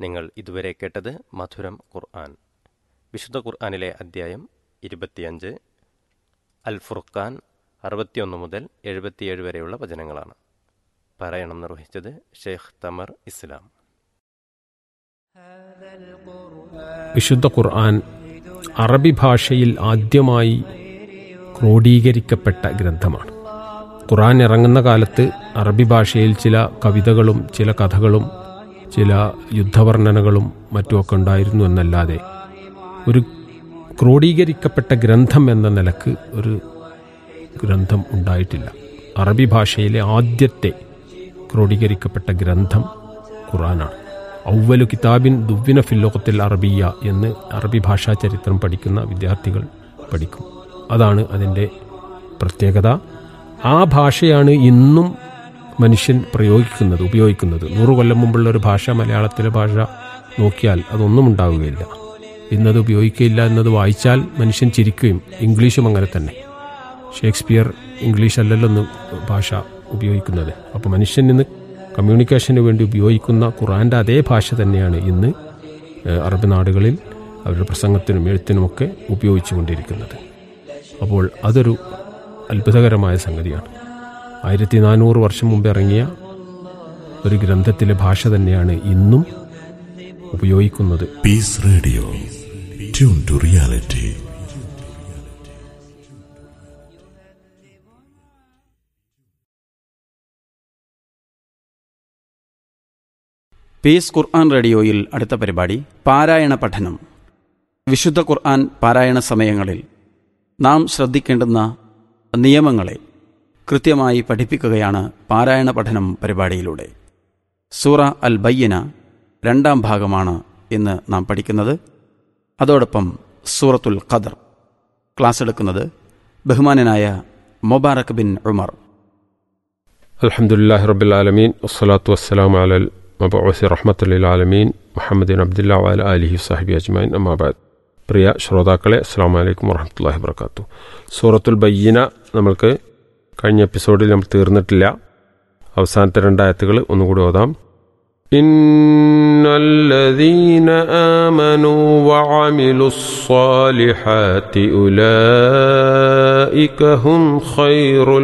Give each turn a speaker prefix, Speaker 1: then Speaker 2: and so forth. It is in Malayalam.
Speaker 1: നിങ്ങൾ ഇതുവരെ കേട്ടത് മധുരം ഖുർആൻ വിശുദ്ധ ഖുർആനിലെ അദ്ധ്യായം ഇരുപത്തിയഞ്ച് അൽ ഫുർഖാൻ അറുപത്തിയൊന്ന് മുതൽ എഴുപത്തിയേഴ് വരെയുള്ള വചനങ്ങളാണ് പാരായണം നിർവഹിച്ചത് ഷെയ്ഖ് തമർ ഇസ്ലാം
Speaker 2: വിശുദ്ധ ഖുർആൻ അറബി ഭാഷയിൽ ആദ്യമായി ക്രോഡീകരിക്കപ്പെട്ട ഗ്രന്ഥമാണ് ഖുർആൻ ഇറങ്ങുന്ന കാലത്ത് അറബി ഭാഷയിൽ ചില കവിതകളും ചില കഥകളും ചില യുദ്ധവർണ്ണനകളും മറ്റുമൊക്കെ ഉണ്ടായിരുന്നു എന്നല്ലാതെ ഒരു ക്രോഡീകരിക്കപ്പെട്ട ഗ്രന്ഥം എന്ന നിലക്ക് ഒരു ഗ്രന്ഥം ഉണ്ടായിട്ടില്ല അറബി ഭാഷയിലെ ആദ്യത്തെ ക്രോഡീകരിക്കപ്പെട്ട ഗ്രന്ഥം ഖുറാനാണ് ഔവലു കിതാബിൻ ദുവ്വിന ഫില്ലോകത്തിൽ അറബിയ എന്ന് അറബി ഭാഷാ ചരിത്രം പഠിക്കുന്ന വിദ്യാർത്ഥികൾ പഠിക്കും അതാണ് അതിൻ്റെ പ്രത്യേകത ആ ഭാഷയാണ് ഇന്നും മനുഷ്യൻ പ്രയോഗിക്കുന്നത് ഉപയോഗിക്കുന്നത് നൂറു കൊല്ലം മുമ്പുള്ള ഒരു ഭാഷ മലയാളത്തിലെ ഭാഷ നോക്കിയാൽ അതൊന്നും ഉണ്ടാവുകയില്ല ഇന്നത് ഉപയോഗിക്കുകയില്ല എന്നത് വായിച്ചാൽ മനുഷ്യൻ ചിരിക്കുകയും ഇംഗ്ലീഷും അങ്ങനെ തന്നെ ഷേക്സ്പിയർ ഇംഗ്ലീഷ് അല്ലല്ലോ ഒന്ന് ഭാഷ ഉപയോഗിക്കുന്നത് അപ്പോൾ മനുഷ്യൻ ഇന്ന് കമ്മ്യൂണിക്കേഷന് വേണ്ടി ഉപയോഗിക്കുന്ന ഖുറാൻ്റെ അതേ ഭാഷ തന്നെയാണ് ഇന്ന് അറബ് നാടുകളിൽ അവരുടെ പ്രസംഗത്തിനും എഴുത്തിനുമൊക്കെ ഉപയോഗിച്ചു കൊണ്ടിരിക്കുന്നത് അപ്പോൾ അതൊരു അത്ഭുതകരമായ സംഗതിയാണ് ആയിരത്തി നാനൂറ് വർഷം മുമ്പ് ഇറങ്ങിയ ഒരു ഗ്രന്ഥത്തിലെ ഭാഷ തന്നെയാണ് ഇന്നും ഉപയോഗിക്കുന്നത്
Speaker 3: Peace Radio tune to reality
Speaker 4: Peace Quran റേഡിയോയിൽ അടുത്ത പരിപാടി പാരായണ പഠനം വിശുദ്ധ ഖുർആൻ പാരായണ സമയങ്ങളിൽ നാം ശ്രദ്ധിക്കേണ്ടുന്ന നിയമങ്ങളെ കൃത്യമായി പഠിപ്പിക്കുകയാണ് പാരായണ പഠനം പരിപാടിയിലൂടെ സൂറ അൽ ബയ്യന രണ്ടാം ഭാഗമാണ് ഇന്ന് നാം പഠിക്കുന്നത് അതോടൊപ്പം സൂറത്തുൽ ഖദർ ക്ലാസ് എടുക്കുന്നത് ബഹുമാനനായ മൊബാറക് ബിൻ ഉമർ
Speaker 2: അലഹമുല്ലാ റബുലാലമീൻ വസ്സലാത്തു വസ്സലാം അലൽ മബൂസി റഹ്മത്തുല്ലാലമീൻ മുഹമ്മദിൻ അബ്ദുല്ല വാല അലിഹി സാഹിബി അജ്മൈൻ അമ്മാബാദ് പ്രിയ ശ്രോതാക്കളെ അസ്സാം വലൈക്കും വറഹമത്തല്ലാഹി വർക്കാത്തു സൂറത്തുൽ ബയ്യന നമ്മൾക്ക് കഴിഞ്ഞ എപ്പിസോഡിൽ നമ്മൾ തീർന്നിട്ടില്ല അവസാനത്തെ രണ്ടായത്തുകൾ ഒന്നുകൂടി ഓതാം إن الذين آمنوا وعملوا الصالحات أولئك هم خير